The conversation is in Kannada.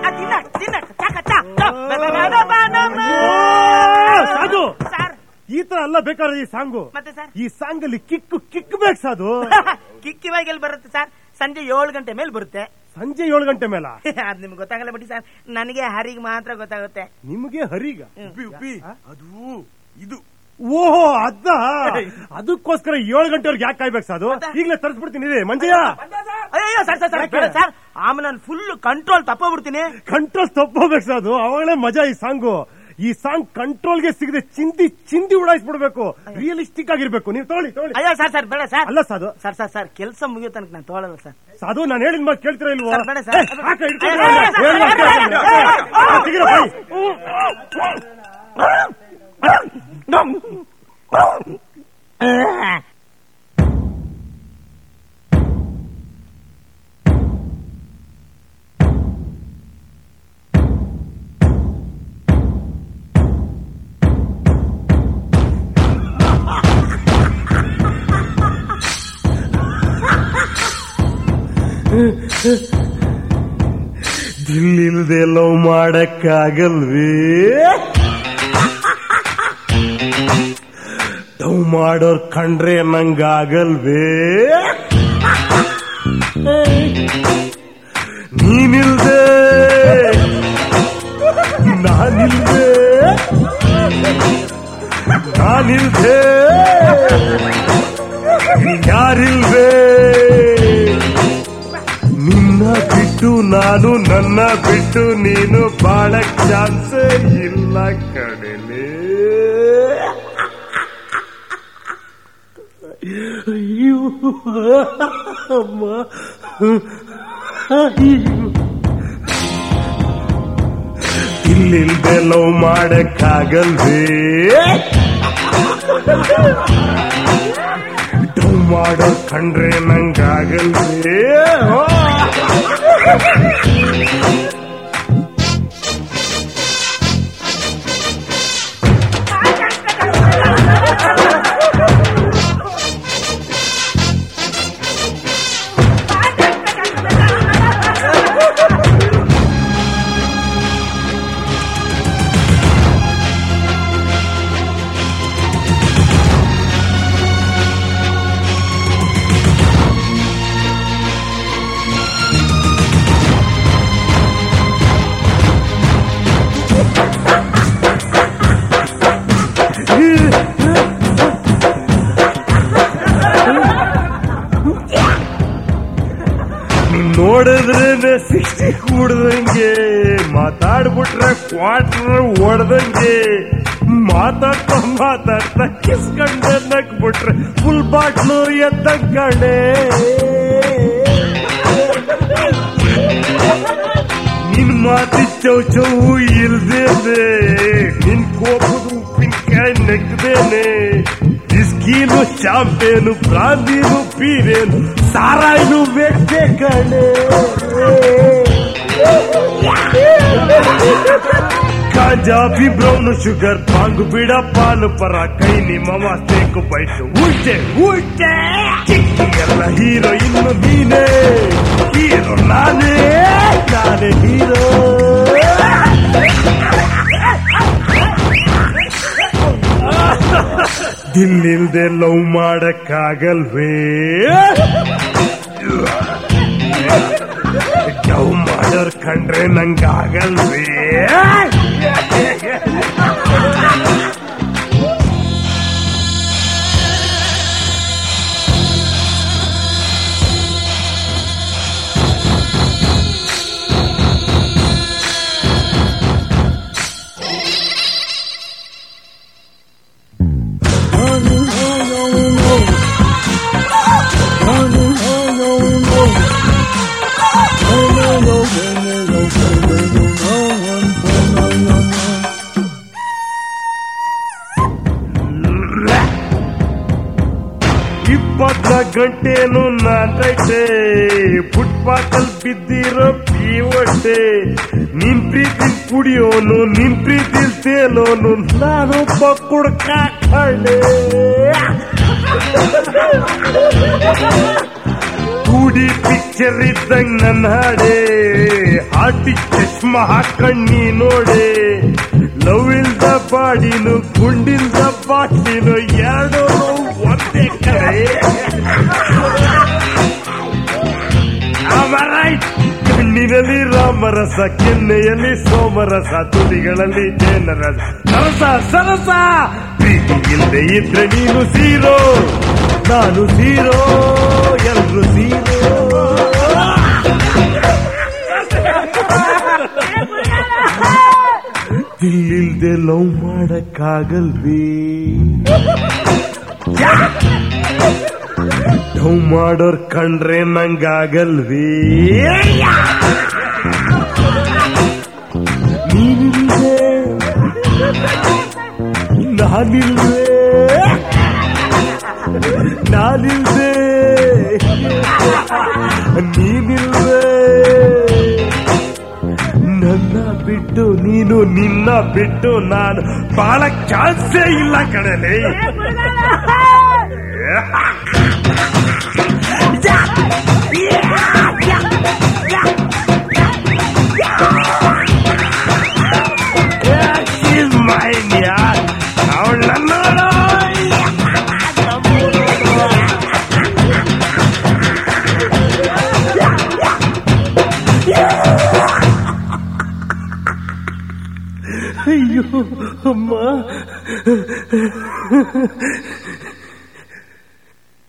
ತಿನ್ನ ತಿನ್ನ ಚಕ ಚ ಚ. ಬ- ಬ- ಬ- ಬ- ಬ- ನಮ್ಮ. ಸಾಧು ಸರ್ ಈ ತರ ಅಲ್ಲ ಬೇಕಾದ್ರೆ ಈ ಸಾಂಗು ಮತ್ತೆ ಸರ್ ಈ ಸಾಂಗ್ ಅಲ್ಲಿ ಕಿಕ್ ಕಿಕ್ ಬೇಕು ಸಾಧು ಕಿಕ್ಕಿವಾಗ ಎಲ್ಲಿ ಬರುತ್ತೆ ಸರ್ ಸಂಜೆ ಏಳು ಗಂಟೆ ಮೇಲೆ ಬರುತ್ತೆ ಸಂಜೆ ಏಳು ಗಂಟೆ ಮೇಲ ಅದ್ ನಿಮ್ಗೆ ಗೊತ್ತಾಗಲ್ಲ ಬಿಡಿ ಸರ್ ನನಗೆ ಹರಿಗೆ ಮಾತ್ರ ಗೊತ್ತಾಗುತ್ತೆ ನಿಮ್ಗೆ ಹರಿಗ ಉಪ್ಪಿ ಉಪ್ಪಿ ಅದು ಇದು ಓಹೋ ಅದ ಅದಕ್ಕೋಸ್ಕರ ಏಳು ಗಂಟೆವರೆಗೆ ಯಾಕೆ ಕಾಯ್ಬೇಕು ಸಾಧು ಈಗಲೇ ತರಿಸ್ಬಿಡ್ತೀನಿ ಇದೆ ಮಂಜಯ್ಯ ಅಯ್ಯೋ ಸರ್ ಸರ್ ಸರ್ ಯಾಕೆ? ಬೇಡ ಸರ್ ಆಮೇಲೆ ನಾನು ಫುಲ್ ಕಂಟ್ರೋಲ್ ತಪ್ಪೋಗ್ಬಿಡ್ತೀನಿ ಕಂಟ್ರೋಲ್ ತಪ್ಪೋಬೇಕು ಸಾಧು ಅವಾಗಲೇ ಮಜಾ ಈ ಸಾಂಗು ಈ ಸಾಂಗ್ ಕಂಟ್ರೋಲ್ಗೆ ಸಿಗದೆ ಚಿಂದಿ ಚಿಂದಿ ಉಡಾಯಿಸ್ಬಿಡ್ಬೇಕು ರಿಯಲಿಸ್ಟಿಕ್ ಆಗಿರ್ಬೇಕು ನೀವು ತಗೊಳ್ಳಿ ತಗೊಳ್ಳಿ ಅಯ್ಯೋ ಸರ್ ಸರ್ ಬೇಡ ಸರ್ ಅಲ್ಲ ಸಾಧು ಸರ್ ಸರ್ ಸರ್ ಕೆಲಸ ಮುಗಿಯೋ ತನಕ ನಾನು ತೊಗೊಳಲ್ಲ ಸರ್ ಸಾಧು ನಾನು ಹೇಳಿದ ಮಾತು ಕೇಳ್ತೀರಾ ಇಲ್ವೋ ಸರ್, ಬೇಡ ಸರ್. ಏ, ಹಾಕ, ಹಿಡ್ಕೊಂಡು ಏ, ಏ, ಬಾ. ಹೇಳಿದ ಮಾತು ಕೇಳ್ತೀನಿ. ಏ, ಏ, ಆ, ತೆಗೀರ ಬಾಯಿ. ದಿಲ್ಲಿಲ್ದೆ ಲವ್ ಮಾಡಕ್ಕಾಗಲ್ವೇ ಲವ್ ಮಾಡೋರ್ ಕಂಡ್ರೆ ನಂಗಾಗಲ್ವೇ ನೀನಿಲ್ದೆ ನಾನಿಲ್ದೆ ನಾನಿಲ್ದೆ ಯಾರಿಲ್ವೇ ನಿನ್ನ ಬಿಟ್ಟು ನಾನು ನನ್ನ ಬಿಟ್ಟು ನೀನು ಬಾಳಕ್ ಚಾನ್ಸ್ ಇಲ್ಲ ಕಡಲೆ ಅಯ್ಯೋ ಅಮ್ಮ ಅಯ್ಯೋ ಇಲ್ಲಿಲ್ದೆ ಲವ್ ಮಾಡಕ್ಕಾಗಲ್ವೇ ಲವ್ ಮಾಡೋ ಕಂಡ್ರೆ ನಂಗಾಗಲ್ವೇ ಓ! ನೀನ್ ನೋಡಿದ್ರೆ ಸಿಕ್ಸ್ಟಿ ಕೂಡ್ದಂಗೆ ಮಾತಾಡ್ಬಿಟ್ರೆ ಕ್ವಾರ್ಟರ್ ಓಡ್ದಂಗೆ ಮಾತಾಡ್ತಾ ಮಾತಾಡ್ತಾ ಕಿಸ್ಕೊಂಡೆ ನಕ್ಬಿಟ್ರೆ ಫುಲ್ ಬಾಟ್ಲು ಎದ್ದ ಕಣೆ ನಿನ್ ಮಾತಿ ಚೌ ಚೌ ಇಲ್ದೇನೆ ನಿನ್ ಕೋಪದ ಉಪ್ಪಿನಕಾಯಿ ನೆಗ್ದೇನೆ ಬಿಸ್ಕೀನು ಚಾಂಪೇನು ಬ್ರಾಂದಿನು ಪೀರೇನು ಸಾರಾಯಿನು ವೆಚ್ಚೆ ಕಣೆ ಕಾಂಜಾಬಿ ಬ್ರೌನ್ ಶುಗರ್ ಪಾಂಗು ಬಿಡ ಪಾನು ಪರ ಕೈ ನಿಮ್ಮ ಮಾಸ್ತೇಕು ಬೈಟು ಊಟೆ ಊಟೆ ಎಲ್ಲ ಹೀರೋ ಇನ್ನು ನೀನೇ ಹೀರೋ ನಾನೇ ನಾನೇ ಹೀರೋ ದಿಲ್ಲಿಲ್ದೆ ಲವ್ ಮಾಡಕ್ಕಾಗಲ್ವೇ ಲವ್ ಮಾಡೋರ್ ಕಂಡ್ರೆ ನಂಗಾಗಲ್ವೇ ಇಪ್ಪತ್ತ ಗಂಟೆನು ನಾಟೈತೆ ಫುಟ್ಪಾತಲ್ ಬಿದ್ದಿರೋ ಪೀವಟ್ಟೆ ನಿನ್ ಪ್ರೀತಿ ಕುಡಿಯೋನು ನಿನ್ ಪ್ರೀತಿ ತೇಲೋನು ನಾನೊಬ್ಬ ಕುಡ್ಕ ಕಳೆ ಟೂಡಿ ಪಿಕ್ಚರ್ ಇದ್ದಂಗ್ ನನ್ನ ಹಾಡೆ ಹಾಟಿ ಚಶ್ಮಾ ಹಾಕಣ್ಣಿ ನೋಡೆ ಲವ್ ಇಲ್ದ ಬಾಡಿನು ಗುಂಡಿಲ್ದ ಬಾಟ್ಲಿನು ಎರಡು ಒಂದೇ ಕಡೆ Alright. ಕಣ್ಣಿನಲ್ಲಿ ರಾಮರಸ ಕೆನ್ನೆಯಲ್ಲಿ ಸೋಮರಸ ತುದಿಗಳಲ್ಲಿ ಜೇನರಸ ಸರಸ ಸರಸ ಪ್ರೀತಿ ಇಲ್ಲದೆ ಇದ್ರೆ ನೀನು ಸೀರೋ ನಾನು ಸೀರೋ ಎಲ್ರು ಸೀರೋ ಇಲ್ಲಿಲ್ದೆ ಲವ್ ಮಾಡಕ್ಕಾಗಲ್ವೇ ಲವ್ ಮಾಡೋರ್ ಕಂಡ್ರೆ ನಂಗಾಗಲ್ವೇ ನೀನಿಲ್ದೆ ನಾನಿಲ್ವೇ ನಾನಿಲ್ದೆ ನೀನಿಲ್ವೇ ನನ್ನ ಬಿಟ್ಟು ನೀನು ನಿನ್ನ ಬಿಟ್ಟು ನಾನು ಬಾಳ ಚಾನ್ಸೇ ಇಲ್ಲ ಕಣಲೆ She's mine, yeah. ಅವಳ ನೋಡು ಅಯ್ಯೋ ಅಮ್ಮ